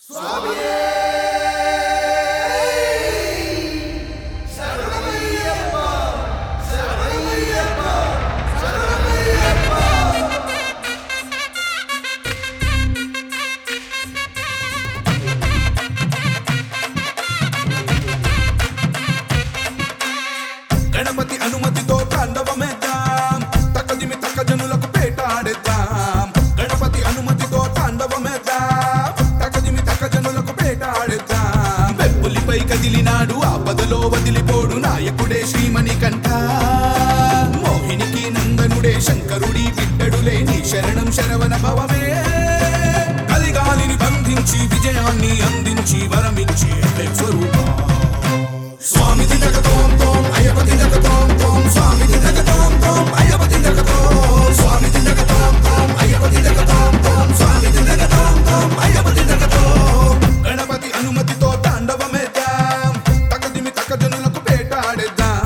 గణపతి అనుమతితో తాండవమేద్దాం తక్కదిమి తక్క జనులకు పేటాడేద్దాం గణపతి అనుమతితో తాండవమేద్దాం తక్కదిమి తక్క జనులకు పేటాడేద్దాం వెప్పులిపై కదిలినాడు ఆపదలో వదిలిపోడు నాయకుడే శ్రీమణి కంఠ మోహినికి నందనుడే శంకరుడి బిడ్డడులే నీ శరణం శరవణ భవమే కలిగాలిని బంధించి విజయాన్ని అందించి వరమించి స్వరూప స్వామి దిగతోం తోం అయ్యప్ప దిగతోం తోం స్వామి దిగతోం తోం అయ్యప్ప దిగతోం స్వామి దిగతోం తోం అయ్యప్ప దిగతోం తోం స్వామి దిగతోం తోం అయ్యప్ప దిగతోం గణపతి అనుమతితో తాండవమేద్దాం తకదిమి తక జనులకు పేటాడేద్దాం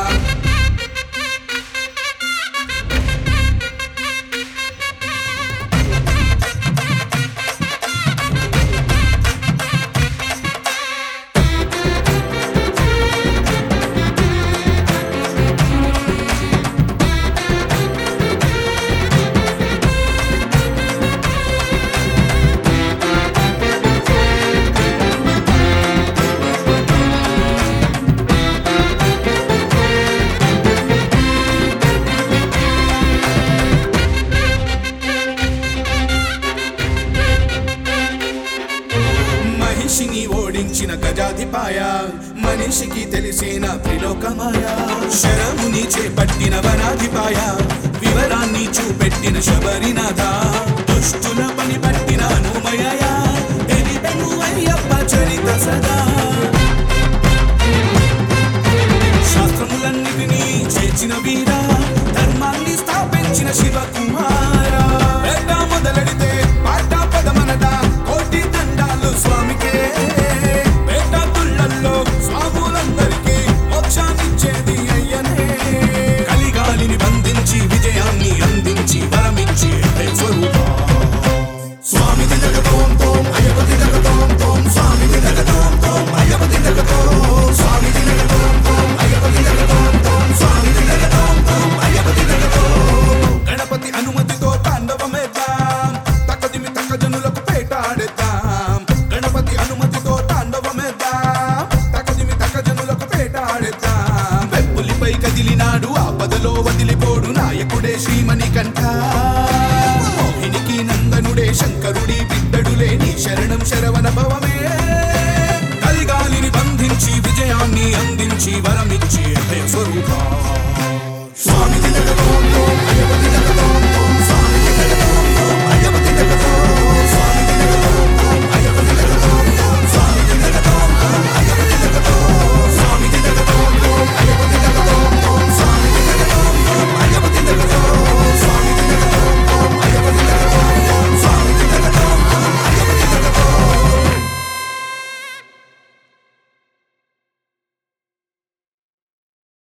మహిషిని ఓడించిన గజాధిపాయ మనిషికి తెలిసిన త్రిలోకమాయ శరముని చేపట్టిన వనాధిపాయ వివరాన్ని చూపెట్టిన శబరినాథ దుష్టుల పని పట్టిన అనుమయ తెలిపెను అయ్యప్ప చరిత సదా శాస్త్రములన్నిటినీ చేర్చిన వీరా ధర్మాన్ని స్థాపించిన శివకుమార్